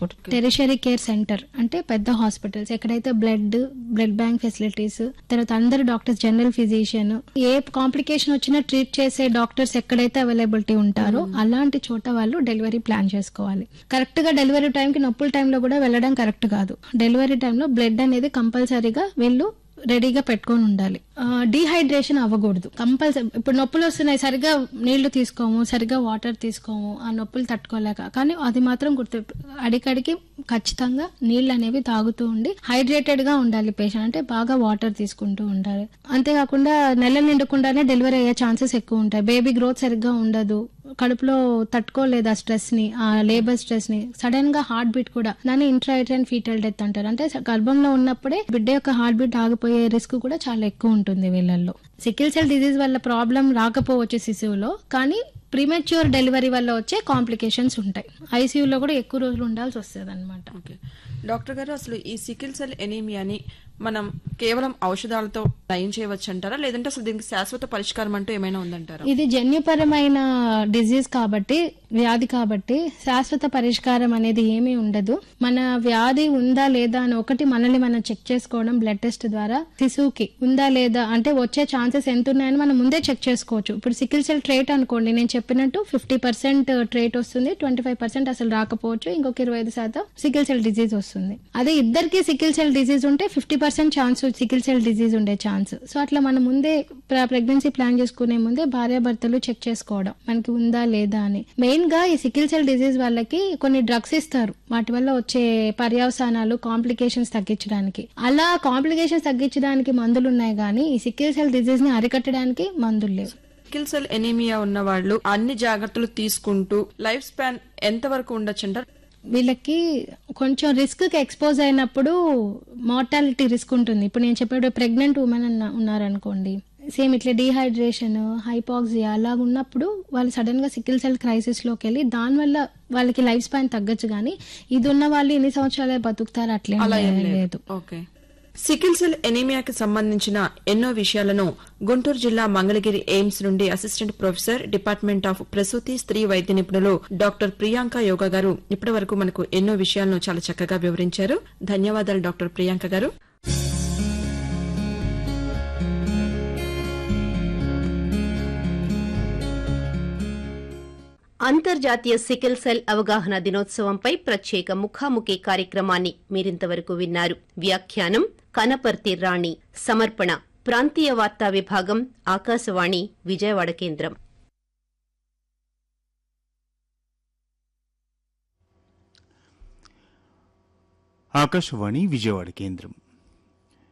చేయించకూడదు tertiary care centre అంటే పెద్ద hospitals ఎక్కడైతే బ్లడ్ బ్లడ్ బ్యాంక్ ఫెసిలిటీస్ తర్వాత అందరు డాక్టర్స్ జనరల్ ఫిజిషియన్ ఏ కాంప్లికేషన్ వచ్చినా ట్రీట్ చేసే డాక్టర్స్ ఎక్కడైతే అవైలబిలిటీ ఉంటారో అలాంటి చోట వాళ్ళు డెలివరీ ప్లాన్ చేసుకోవాలి కరెక్ట్ గా డెలివరీ టైంకి నొప్పుల టైంలో కూడా వెళ్ళడం కరెక్ట్ కాదు డెలివరీ టైంలో బ్లడ్ అనేది కంపల్సరీగా వీళ్ళు రెడీగా పెట్టుకొని ఉండాలి డీహైడ్రేషన్ అవ్వకూడదు కంపల్సరీ ఇప్పుడు నొప్పులు వస్తున్నాయి సరిగా నీళ్లు తీసుకోము సరిగా వాటర్ తీసుకోము ఆ నొప్పులు తట్టుకోలేక కానీ అది మాత్రం గుర్తు అడికడికి ఖచ్చితంగా నీళ్ళు అనేవి తాగుతూ ఉండి హైడ్రేటెడ్ గా ఉండాలి పేషెంట్ అంటే బాగా వాటర్ తీసుకుంటూ ఉండాలి అంతేకాకుండా నెల నిండకుండానే డెలివరీ అయ్యే ఛాన్సెస్ ఎక్కువ ఉంటాయి బేబీ గ్రోత్ సరిగ్గా ఉండదు కడుపులో తట్టుకోలేదు ఆ స్ట్రెస్ ని ఆ లేబర్ స్ట్రెస్ ని సడన్ గా హార్ట్ బీట్ కూడా దాన్ని ఇంట్రాయిటన్ ఫీటల్ డెత్ అంటారు అంటే గర్భంలో ఉన్నప్పుడే బిడ్డ యొక్క హార్ట్ బీట్ ఆగిపోయే రిస్క్ కూడా చాలా ఎక్కువ ఉంటుంది వీళ్ళల్లో సికిల్ సెల్ డిజీజ్ వల్ల ప్రాబ్లం రాకపోవచ్చు శిశువులో కానీ ప్రీమెచ్యూర్ డెలివరీ వల్ల వచ్చే కాంప్లికేషన్స్ ఉంటాయి ఐసీయూలో కూడా ఎక్కువ రోజులు ఉండాల్సి వస్తుంది అనమాట ఓకే డాక్టర్ గారు అసలు ఈ సికిల్ సెల్ ఎనీమియాని మనం కేవలం ఔషధాలతో నయం చేయవచ్చు అంటారా లేదంటే అసలు దీనికి శాశ్వత పరిష్కారం అంటూ ఏమైనా ఉందంటారా ఇది జన్యుపరమైన డిజీజ్ కాబట్టి వ్యాధి కాబట్టి శాశ్వత పరిష్కారం అనేది ఏమీ ఉండదు మన వ్యాధి ఉందా లేదా అని ఒకటి మనల్ని మనం చెక్ చేసుకోవడం బ్లడ్ టెస్ట్ ద్వారా శిశువుకి ఉందా లేదా అంటే వచ్చే ఛాన్సెస్ ఎంత ఉన్నాయని మనం ముందే చెక్ చేసుకోవచ్చు ఇప్పుడు సికిల్ సెల్ ట్రేట్ అనుకోండి నేను చెప్పినట్టు ఫిఫ్టీ పర్సెంట్ ట్రేట్ వస్తుంది ట్వంటీ ఫైవ్ పర్సెంట్ అసలు రాకపోవచ్చు ఇంకొక ఇరవై ఐదు శాతం సికిల్ సెల్ డిజీజ్ వస్తుంది అదే ఇద్దరికి సికిల్ సెల్ డిజీజ్ ఉంటే fifty percent chance sickle cell disease ఉండే ఛాన్స్ సో అట్లా మనం ముందే ప్రెగ్నెన్సీ ప్లాన్ చేసుకునే ముందే భార్యాభర్తలు చెక్ చేసుకోవడం మనకి ఉందా లేదా అని మెయిన్ గా ఈ సికిల్ సెల్ డిజీజ్ వాళ్ళకి కొన్ని డ్రగ్స్ ఇస్తారు వాటి వల్ల వచ్చే పర్యవసానాలు కాంప్లికేషన్స్ తగ్గించడానికి అలా కాంప్లికేషన్స్ తగ్గించడానికి మందులు ఉన్నాయి కానీ ఈ సికిల్ సెల్ డిజీజ్ ని అరికట్టడానికి మందులు లేవు సికిల్ సెల్ ఎనీమియా ఉన్న వాళ్ళు అన్ని జాగ్రత్తలు తీసుకుంటూ లైఫ్ స్పాన్ ఎంత వరకు ఉండొచ్చు అంటారు వీళ్ళకి కొంచెం రిస్క్ కి ఎక్స్పోజ్ అయినప్పుడు మార్టాలిటీ రిస్క్ ఉంటుంది ఇప్పుడు నేను చెప్పేటప్పుడు ప్రెగ్నెంట్ ఉమెన్ అన్న ఉన్నారనుకోండి సేమ్ ఇట్లా డీహైడ్రేషన్ హైపాక్సియా అలా ఉన్నప్పుడు వాళ్ళు సడన్ గా సికిల్ సెల్ క్రైసిస్ లోకి వెళ్ళి దానివల్ల వాళ్ళకి లైఫ్ స్పాన్ తగ్గచ్చు కానీ ఇది ఉన్న వాళ్ళు ఎన్ని సంవత్సరాలే బతుకుతారు అట్లే అలా ఏం లేదు లేదు ఓకే సికిల్ సెల్ ఎనీమియాకి సంబంధించిన ఎన్నో విషయాలను గుంటూరు జిల్లా మంగళగిరి ఎయిమ్స్ నుండి అసిస్టెంట్ ప్రొఫెసర్ డిపార్ట్మెంట్ ఆఫ్ ప్రసూతి స్త్రీ వైద్య నిపుణులు డాక్టర్ ప్రియాంక యోగా గారు ఇప్పటి వరకు మనకు ఎన్నో విషయాలను చాలా చక్కగా వివరించారు ధన్యవాదాలు డాక్టర్ ప్రియాంక గారు అంతర్జాతీయ సికిల్ సెల్ అవగాహన దినోత్సవంపై ప్రత్యేక ముఖాముఖి కార్యక్రమాన్ని మీరింతవరకు విన్నారు వ్యాఖ్యానం కనపర్తి రాణి సమర్పణ ప్రాంతీయ వార్తా విభాగం ఆకాశవాణి విజయవాడ కేంద్రం ఆకాశవాణి విజయవాడ కేంద్రం